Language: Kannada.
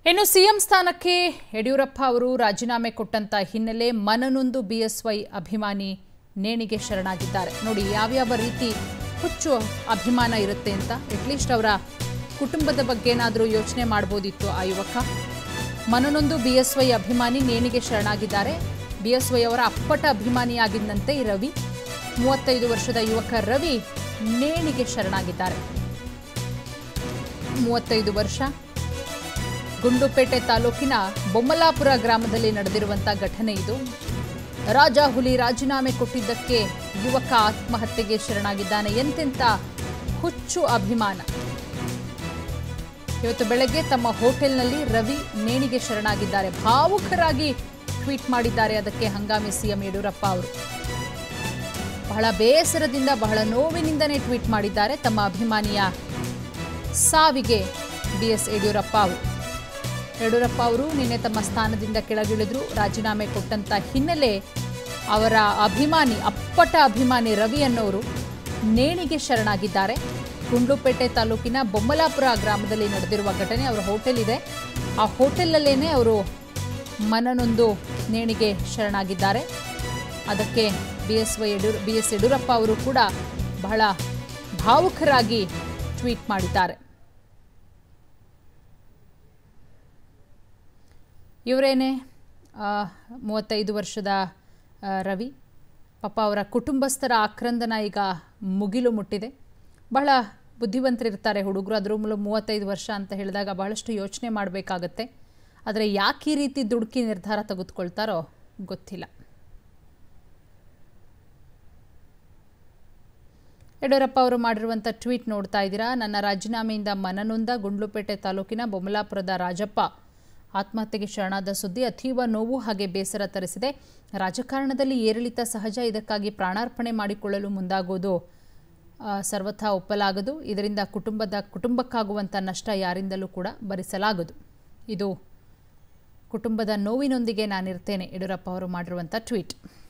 ಇನ್ನು ಸಿಎಂ ಸ್ಥಾನಕ್ಕೆ ಯಡಿಯೂರಪ್ಪ ಅವರು ರಾಜೀನಾಮೆ ಕೊಟ್ಟಂತ ಹಿನ್ನೆಲೆ ಮನನೊಂದು ಬಿಎಸ್ವೈ ಅಭಿಮಾನಿ ನೇಣಿಗೆ ಶರಣಾಗಿದ್ದಾರೆ ನೋಡಿ ಯಾವ್ಯಾವ ರೀತಿ ಹುಚ್ಚು ಅಭಿಮಾನ ಇರುತ್ತೆ ಅಂತ ಅಟ್ಲೀಸ್ಟ್ ಅವರ ಕುಟುಂಬದ ಬಗ್ಗೆ ಏನಾದರೂ ಯೋಚನೆ ಮಾಡ್ಬೋದಿತ್ತು ಆ ಯುವಕ ಮನನೊಂದು ಬಿಎಸ್ವೈ ಅಭಿಮಾನಿ ನೇಣಿಗೆ ಶರಣಾಗಿದ್ದಾರೆ ಬಿಎಸ್ವೈ ಅವರ ಅಪ್ಪಟ ಅಭಿಮಾನಿಯಾಗಿದ್ದಂತೆ ಈ ರವಿ ಮೂವತ್ತೈದು ವರ್ಷದ ಯುವಕ ರವಿ ನೇಣಿಗೆ ಶರಣಾಗಿದ್ದಾರೆ ಮೂವತ್ತೈದು ವರ್ಷ ಗುಂಡ್ಲುಪೇಟೆ ತಾಲೂಕಿನ ಬೊಮ್ಮಲಾಪುರ ಗ್ರಾಮದಲ್ಲಿ ನಡೆದಿರುವಂಥ ಘಟನೆ ಇದು ರಾಜ ಹುಲಿ ರಾಜೀನಾಮೆ ಕೊಟ್ಟಿದ್ದಕ್ಕೆ ಯುವಕ ಆತ್ಮಹತ್ಯೆಗೆ ಶರಣಾಗಿದ್ದಾನೆ ಎಂತೆಂಥ ಹುಚ್ಚು ಅಭಿಮಾನ ಇವತ್ತು ಬೆಳಗ್ಗೆ ತಮ್ಮ ಹೋಟೆಲ್ನಲ್ಲಿ ರವಿ ನೇಣಿಗೆ ಶರಣಾಗಿದ್ದಾರೆ ಭಾವುಕರಾಗಿ ಟ್ವೀಟ್ ಮಾಡಿದ್ದಾರೆ ಅದಕ್ಕೆ ಹಂಗಾಮಿ ಸಿಎಂ ಯಡಿಯೂರಪ್ಪ ಅವರು ಬಹಳ ಬೇಸರದಿಂದ ಬಹಳ ನೋವಿನಿಂದನೇ ಟ್ವೀಟ್ ಮಾಡಿದ್ದಾರೆ ತಮ್ಮ ಅಭಿಮಾನಿಯ ಸಾವಿಗೆ ಬಿ ಎಸ್ ಯಡಿಯೂರಪ್ಪ ಅವರು ಯಡಿಯೂರಪ್ಪ ಅವರು ನಿನ್ನೆ ತಮ್ಮ ಸ್ಥಾನದಿಂದ ಕೆಳಗಿಳಿದ್ರು ರಾಜೀನಾಮೆ ಕೊಟ್ಟಂತ ಹಿನ್ನೆಲೆ ಅವರ ಅಭಿಮಾನಿ ಅಪ್ಪಟ ಅಭಿಮಾನಿ ರವಿ ಅನ್ನೋರು ನೇಣಿಗೆ ಶರಣಾಗಿದ್ದಾರೆ ಗುಂಡ್ಲುಪೇಟೆ ತಾಲೂಕಿನ ಬೊಮ್ಮಲಾಪುರ ಗ್ರಾಮದಲ್ಲಿ ನಡೆದಿರುವ ಘಟನೆ ಅವರ ಹೋಟೆಲ್ ಇದೆ ಆ ಹೋಟೆಲ್ನಲ್ಲೇನೆ ಅವರು ಮನನೊಂದು ನೇಣಿಗೆ ಶರಣಾಗಿದ್ದಾರೆ ಅದಕ್ಕೆ ಬಿ ಎಸ್ ವೈ ಯಡಿಯೂರ್ ಬಿ ಎಸ್ ಯಡಿಯೂರಪ್ಪ ಅವರು ಕೂಡ ಬಹಳ ಭಾವುಕರಾಗಿ ಟ್ವೀಟ್ ಮಾಡಿದ್ದಾರೆ ಇವರೇನೆ ಆ, ಮೂವತ್ತೈದು ವರ್ಷದ ಆ, ರವಿ ಪಾಪ ಅವರ ಕುಟುಂಬಸ್ಥರ ಆಕ್ರಂದನ ಈಗ ಮುಗಿಲು ಮುಟ್ಟಿದೆ ಬಹಳ ಬುದ್ಧಿವಂತರಿರ್ತಾರೆ ಹುಡುಗರು ಅದ್ರ ಮೂಲ ಮೂವತ್ತೈದು ವರ್ಷ ಅಂತ ಹೇಳಿದಾಗ ಬಹಳಷ್ಟು ಯೋಚನೆ ಮಾಡಬೇಕಾಗತ್ತೆ ಆದರೆ ಯಾಕೆ ಈ ರೀತಿ ದುಡುಕಿ ನಿರ್ಧಾರ ತೆಗೆದುಕೊಳ್ತಾರೋ ಗೊತ್ತಿಲ್ಲ ಯಡಿಯೂರಪ್ಪ ಅವರು ಮಾಡಿರುವಂಥ ಟ್ವೀಟ್ ನೋಡ್ತಾ ಇದ್ದೀರಾ ನನ್ನ ರಾಜೀನಾಮೆಯಿಂದ ಮನನೊಂದ ಗುಂಡ್ಲುಪೇಟೆ ತಾಲೂಕಿನ ಬೊಮ್ಮಲಾಪುರದ ರಾಜಪ್ಪ ಆತ್ಮಹತ್ಯೆಗೆ ಶರಣಾದ ಸುದ್ದಿ ಅತೀವ ನೋವು ಹಾಗೆ ಬೇಸರ ತರಿಸಿದೆ ರಾಜಕಾರಣದಲ್ಲಿ ಏರಿಳಿತ ಸಹಜ ಇದಕ್ಕಾಗಿ ಪ್ರಾಣಾರ್ಪಣೆ ಮಾಡಿಕೊಳ್ಳಲು ಮುಂದಾಗೋದು ಆ, ಸರ್ವಥಾ ಒಪ್ಪಲಾಗದು ಇದರಿಂದ ಕುಟುಂಬದ ಕುಟುಂಬಕ್ಕಾಗುವಂಥ ನಷ್ಟ ಯಾರಿಂದಲೂ ಕೂಡ ಭರಿಸಲಾಗದು ಇದು ಕುಟುಂಬದ ನೋವಿನೊಂದಿಗೆ ನಾನಿರ್ತೇನೆ ಯಡಿಯೂರಪ್ಪ ಅವರು ಮಾಡಿರುವಂಥ ಟ್ವೀಟ್